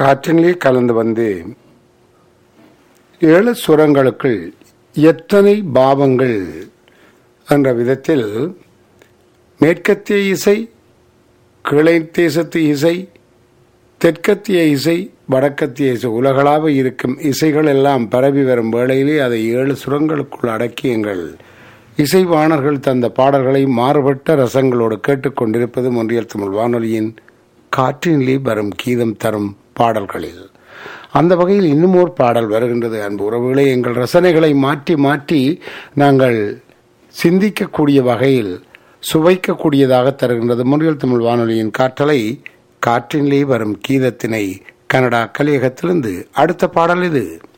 காற்றினிலே கலந்து வந்து ஏழு சுரங்களுக்குள் எத்தனை பாவங்கள் என்ற விதத்தில் மேற்கத்திய இசை கிளை தேசத்து இசை தெற்கத்திய இசை வடக்கத்திய இசை உலகளாக இருக்கும் இசைகள் எல்லாம் பரவி வரும் வேளையிலே அதை ஏழு சுரங்களுக்குள் அடக்கி எங்கள் இசைவாணர்கள் தந்த பாடல்களை மாறுபட்ட ரசங்களோடு கேட்டுக்கொண்டிருப்பது ஒன்றியல் தமிழ் வானொலியின் காற்றினிலே வரும் கீதம் தரும் பாடல்களில் அந்த வகையில் இன்னும் ஒரு பாடல் வருகின்றது அன்பு உறவுகளே எங்கள் ரசனைகளை மாற்றி மாற்றி நாங்கள் சிந்திக்கக்கூடிய வகையில் சுவைக்கக்கூடியதாக தருகின்றது முன்றியல் தமிழ் வானொலியின் காற்றலை காற்றினிலே வரும் கீதத்தினை கனடா கலியகத்திலிருந்து அடுத்த பாடல் இது